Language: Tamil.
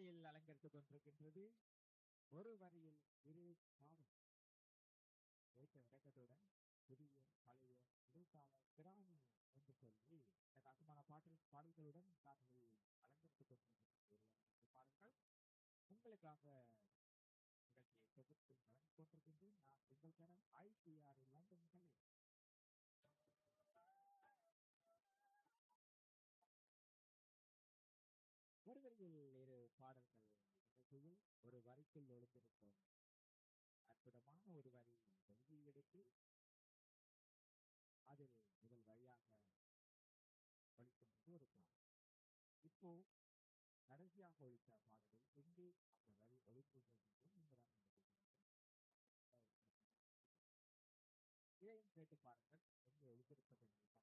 காலையில் அலங்கரித்துக் கொண்டிருக்கின்றது ஒரு வரியில் இரு பாவம் ஏற்ற இறக்கத்துடன் புதிய பழைய இடைக்கால பிராணி என்று சொல்லி ரசமான பாடல் பாடல்களுடன் காலையில் அலங்கரித்துக் கொண்டிருக்கின்றது பாடல்கள் உங்களுக்காக நிகழ்ச்சியை தொகுத்து வழங்கிக் கொண்டிருக்கின்றேன் நான் உங்கள் தரம் ஐசிஆர் லண்டன் கலை ஒரு வரியில் இரு பாடல்கள் நிகழ்ச்சியில் ஒரு வரிக்குள் ஒளிந்திருக்கும் அற்புதமான ஒரு வரி எழுதி எடுத்து அதில் முதல் வரியாக ஒழிக்கின்றது ஒரு பாடல் இப்போ கடைசியாக ஒழித்த பாடலில் எங்கே அந்த வரி ஒழிக்கின்றது என்று நீங்கள் தான் கண்டுபிடிக்க வேண்டும். இதையும் கேட்டு பாருங்கள் எங்கே ஒழித்திருப்பது என்று